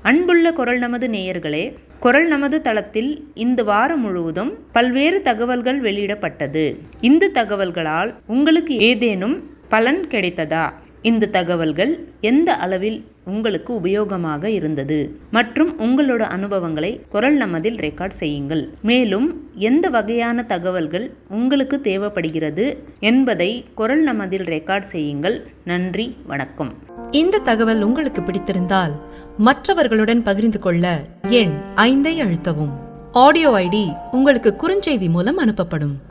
அன்புள்ள குரல் நமது நேயர்களே குரல் நமது தளத்தில் இந்த வாரம் முழுவதும் பல்வேறு தகவல்கள் வெளியிடப்பட்டது இந்த தகவல்களால் உங்களுக்கு ஏதேனும் பலன் கிடைத்ததா இந்த தகவல்கள் எந்த அளவில் உங்களுக்கு உபயோகமாக இருந்தது மற்றும் உங்களோட அனுபவங்களை குரல் நமதில் ரெக்கார்ட் செய்யுங்கள் மேலும் எந்த வகையான தகவல்கள் உங்களுக்கு தேவைப்படுகிறது என்பதை குரல் நமதில் ரெக்கார்ட் செய்யுங்கள் நன்றி வணக்கம் இந்த தகவல் உங்களுக்கு பிடித்திருந்தால் மற்றவர்களுடன் பகிர்ந்து கொள்ள எண் ஐந்தை அழுத்தவும் ஆடியோ ஐடி உங்களுக்கு குறுஞ்செய்தி மூலம் அனுப்பப்படும்